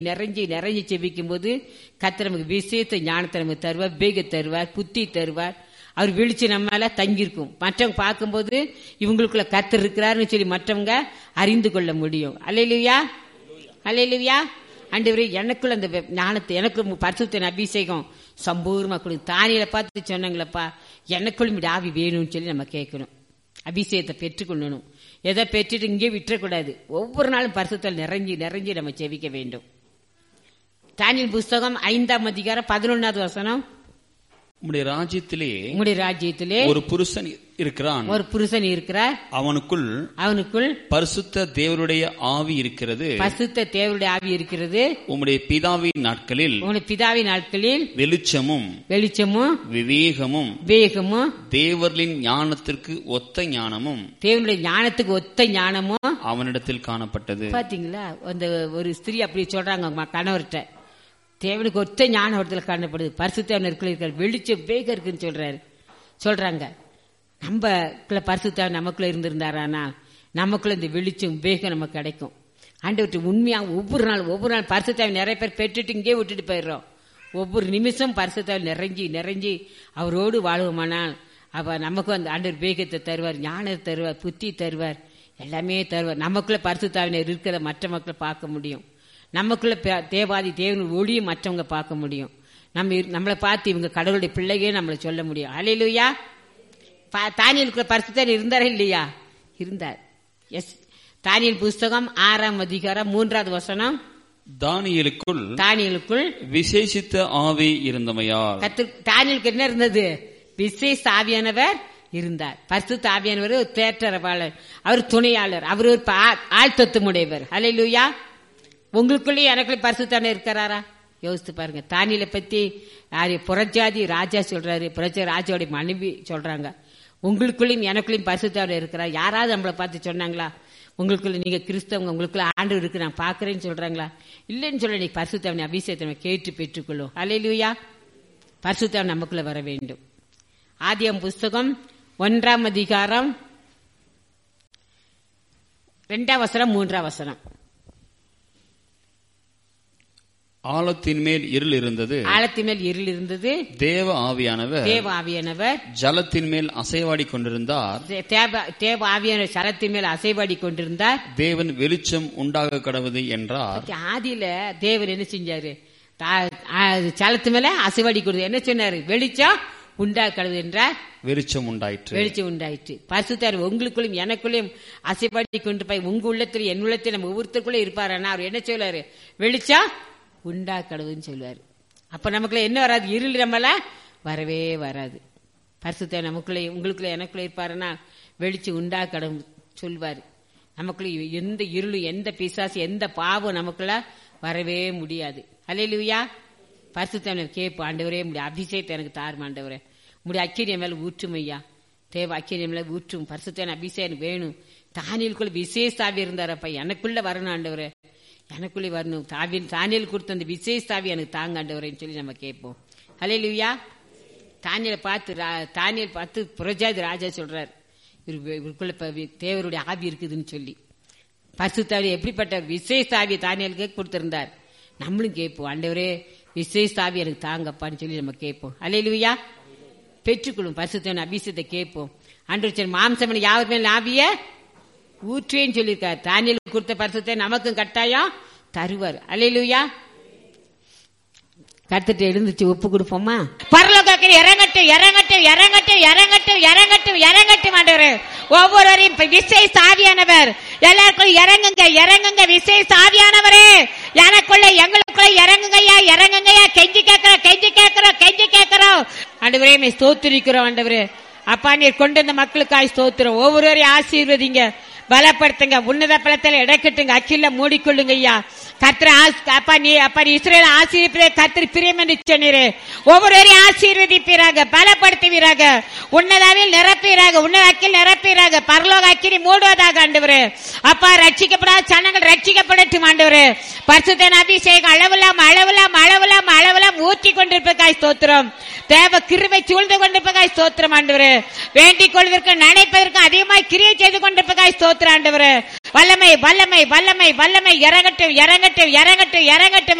நிறைஞ்சி நிறைஞ்சி செபிக்கும் போது கத்தர் நமக்கு விசேஷ ஞானத்தை நமக்கு தருவார் வேக தருவார் புத்தி தருவார் அவர் விழிச்சு நம்மால தங்கியிருக்கும் மற்றவங்க பார்க்கும்போது இவங்களுக்குள்ள கத்தர் இருக்கிறாருன்னு சொல்லி மற்றவங்க அறிந்து கொள்ள முடியும் அல்லையிலுயா அல்லையிலுயா ஆண்டவரே எனக்குள்ள அந்த வெ- ஞானத்தை எனக்கு பரிசுத்தின் அபிஷேகம் சம்பூர்ணமா கொடு தானியில பார்த்து சொன்னாங்களப்பா எனக்குள்ளும் இப்படி ஆவி வேணும்னு சொல்லி நம்ம கேட்கணும் அபிஷேகத்தை பெற்றுக்கொள்ளணும் எதை பெற்றுட்டு இங்கே விட்டுறக்கூடாது ஒவ்வொரு நாளும் பரிசுத்தல் நிறைஞ்சி நிறைஞ்சி நம்ம செவிக்க வேண்டும் தானியல் புஸ்தகம் ஐந்தாம் அதிகாரம் பதினொன்னாவது வசனம் உம்முடைய ராஜ்யத்திலே உங்களுடைய ராஜ்யத்திலே ஒரு புருஷன் இருக்கிறான் ஒரு புருஷன் இருக்கிறார் அவனுக்குள் அவனுக்குள் பரிசுத்த தேவருடைய ஆவி இருக்கிறது பசுத்த தேவருடைய ஆவி இருக்கிறது உம்முடைய பிதாவின் நாட்களில் உங்களுடைய பிதாவின் நாட்களில் வெளிச்சமும் வெளிச்சமும் விவேகமும் வேகமும் தேவர்களின் ஞானத்திற்கு ஒத்த ஞானமும் தேவனுடைய ஞானத்துக்கு ஒத்த ஞானமும் அவனிடத்தில் காணப்பட்டது பாத்தீங்களா அந்த ஒரு ஸ்திரீ அப்படி சொல்றாங்க அவங்க கணவர்கிட்ட தேவனுக்கு ஒத்த ஞானம் இடத்துல காணப்படுது பரிசுத்தவன் இருக்கிற வெளிச்சம் வேகம் இருக்குன்னு சொல்றாரு சொல்றாங்க நம்ம பரிசுத்தவன் நமக்குள்ள இருந்திருந்தாரானா நமக்குள்ள இந்த வெளிச்சம் வேகம் நமக்கு கிடைக்கும் ஆண்டவர்கிட்ட உண்மையா ஒவ்வொரு நாள் ஒவ்வொரு நாள் பரிசுத்தவன் நிறைய பேர் பெற்றுட்டு இங்கே விட்டுட்டு போயிடுறோம் ஒவ்வொரு நிமிஷம் பரிசுத்தவன் நிறைஞ்சி நிறைஞ்சி அவரோடு வாழ்வோமானால் அவ நமக்கு அந்த ஆண்டவர் வேகத்தை தருவார் ஞானத்தை தருவார் புத்தி தருவார் எல்லாமே தருவார் நமக்குள்ள பரிசுத்தாவினர் இருக்கிறத மற்ற மக்களை பார்க்க முடியும் நமக்குள்ள பே- தேவாதி தேவன் ஒளியை மற்றவங்க பார்க்க முடியும் நம்ம இரு- நம்மளை பார்த்து இவங்க கடவுளுடைய பிள்ளையே நம்மளை சொல்ல முடியும் அலையிலுயா தானியலுக்குள்ள பரிசுத்தர் இருந்தாரா இல்லையா இருந்தார் எஸ் தானியல் புஸ்தகம் ஆறாம் அதிகாரம் மூன்றாவது வசனம் தானியலுக்குள் தானியலுக்குள் விசேஷித்த ஆவி இருந்தமையால் கத்து தானியலுக்கு என்ன இருந்தது விசேஷ ஆவியானவர் இருந்தார் பரிசுத்த ஆவியானவர் ஒரு தேற்றரவாளர் அவர் துணையாளர் அவர் ஒரு பா- ஆழ்த்தத்துமுடையவர் ஹalleluya உங்களுக்குள்ளேயும் எனக்குள்ளே பரிசுத்தானே இருக்கிறாரா யோசித்து பாருங்க தானியலை பத்தி யாரு புறஜாதி ராஜா சொல்றாரு புறஜா ராஜாவுடைய மனைவி சொல்றாங்க உங்களுக்குள்ளேயும் எனக்குள்ளேயும் பரிசுத்தாவில் இருக்கிறார் யாராவது நம்மளை பார்த்து சொன்னாங்களா உங்களுக்குள்ள நீங்க கிறிஸ்தவங்க உங்களுக்குள்ள ஆண்டு இருக்கு நான் பாக்குறேன்னு சொல்றாங்களா இல்லைன்னு சொல்ல நீ பரிசுத்தவனை அபிஷேகத்தை நம்ம கேட்டு பெற்றுக்கொள்ளும் அலையிலுயா பரிசுத்தவன் நமக்குள்ள வர வேண்டும் ஆதியம் புஸ்தகம் ஒன்றாம் அதிகாரம் ரெண்டாம் வசனம் மூன்றாம் வசனம் ஆழத்தின் மேல் இருள் இருந்தது ஆழத்தின் மேல் இருள் இருந்தது தேவ ஆவியானவர் தேவ ஆவியானவர் ஜலத்தின் மேல் அசைவாடி கொண்டிருந்தார் தே- தேவ தேவ ஆவியானவர் சரத்தின் மேல் அசைபாடி கொண்டிருந்தார் தேவன் வெளிச்சம் உண்டாக கடவுது என்றார் ஆதியில தேவர் என்ன செஞ்சாரு தா- ஆ, சலத்து மேல அசைவாடி கொடுத்து என்ன சொன்னாரு வெளிச்சம் உண்டா கழுது என்றார் வெளிச்சம் உண்டாயிற்று வெளிச்சம் உண்டாயிற்று பரிசுத்தார் உங்களுக்குள்ளும் எனக்குள்ளையும் அசைப்பாடி கொண்டு போய் உங்க உள்ளத்தில் என் உள்ளத்தில் நம்ம ஒவ்வொருத்தருக்குள்ள இருப்பார் ஆனா அவர் என்ன சொல்லுவாரு வெளிச்சம் உண்டா கடவுன்னு சொல்லுவாரு அப்ப நமக்குள்ள என்ன வராது இருள் நம்மள வரவே வராது பரிசுத்தார் நமக்குள்ள உங்களுக்குள்ள எனக்குள்ள இருப்பாருன்னா வெளிச்சம் உண்டா கடவுள் சொல்வாரு நமக்குள்ள எந்த இருளும் எந்த பிசாசு எந்த பாவம் நமக்குள்ள வரவே முடியாது அல்லையா பரிசுத்தவனர் கேட்பு ஆண்டவரே முடியும் அபிஷேகத்தை எனக்கு தாரும் ஆண்டவரே முடிய அக்கிரிய மேல ஊற்றும் ஐயா தேவ அக்கிரிய மேல ஊற்றும் பரிசுத்தவன் அபிஷேகம் வேணும் தானியலுக்குள்ள விசேஷ தாவி இருந்தாரப்பா எனக்குள்ள வரணும் ஆண்டவரே எனக்குள்ளே வரணும் தாவி தானியல் கொடுத்த அந்த விசேஷ தாவி எனக்கு தாங்க ஆண்டவரேன்னு சொல்லி நம்ம கேட்போம் ஹalleluya தானியலை பார்த்து ரா- தானியல் பார்த்து புரஜாதி ராஜா சொல்றார் இவரு- இவருக்குள்ள இப்ப வி- தேவருடைய ஆவி இருக்குதுன்னு சொல்லி பரிசுத்தாவி எப்படிப்பட்ட விசேஷ ஆவியை தானியலுக்கு கொடுத்திருந்தார் நம்மளும் கேட்போம் ஆண்டவரே விசேஷ ஆவி எனக்கு தாங்கப்பான்னு சொல்லி நம்ம கேட்போம் அலையிலுயா பெற்றுக்கொள்ளும் பரிசுத்தவன் அபிஷேகத்தை கேட்போம் ஆண்டவர் சரி மாம்சமன் யாவர் மேல் ஆவிய ஊற்றேன்னு சொல்லியிருக்கார் தானியல் கொடுத்த பரிசுத்தை நமக்கும் கட்டாயம் தருவார் அலையிலுயா கத்துட்டு எழுந்துச்சு ஒப்பு கொடுப்போமா பரலோகத்தில் இறங்கட்டும் இறங்கட்டும் இறங்கட்டும் இறங்கட்டும் இறங்கட்டும் இறங்கட்டும் ஆண்டவர் ஒவ்வொருவரையும் இப்ப விசை சாவியானவர் எல்லாருக்கும் இறங்குங்க இறங்குங்க விசை சாவியானவரே எனக்குள்ள எங்களுக்குள்ள இறங்குங்கய்யா இறங்குங்கய்யா கெஞ்சி கேட்கிறோம் கெஞ்சி கேட்கிறோம் கெஞ்சி கேட்கிறோம் ஆண்டவரே மே ஸ்தோத்திரிக்கிறோம் ஆண்டவரே அப்பா நீர் கொண்டு வந்த மக்களுக்காய் ஸ்தோத்திரம் ஒவ்வொருவரையும் ஆசீர்வதிங்க பலப்படுத்துங்க உன்னத பலத்தில் இடக்கட்டுங்க அக்கில மூடிக்கொள்ளுங்க ஐயா கத்திர அப்பா நீ அப்பா நீ இஸ்ரேல் ஆசீர்வதிப்பதே கத்திரி பிரியம் என்று சொன்னீரே ஒவ்வொருவரையும் ஆசீர்வதிப்பீராக பலப்படுத்துவீராக உன்னதாவில் நிரப்பீராக உன்னத அக்கில் நிரப்பீராக பரலோக அக்கினி மூடுவதாக ஆண்டவரே அப்பா ரட்சிக்கப்படாத சனங்கள் ரட்சிக்கப்படட்டும் ஆண்டவரே பரிசுத்தன் அபிஷேகம் அளவில்லாம் அளவில்லாம் அளவில்லாம் அளவில்லாம் ஊற்றி கொண்டிருப்பதாய் ஸ்தோத்திரம் தேவ கிருவை சூழ்ந்து கொண்டிருப்பதாய் ஸ்தோத்திரம் ஆண்டவரே வேண்டிக் கொள்வதற்கு நினைப்பதற்கு அதிகமாய் கிரியை செய்து கொண்டிருப்பதாய் ஸ்தோத்திரம் ஆண்டவரே வல்லமை வல்லமை வல்லமை வல்லமை இறங்கட்டும் இறங்கட்டும் இறங்கட்டும் இறங்கட்டும் இறங்கட்டும்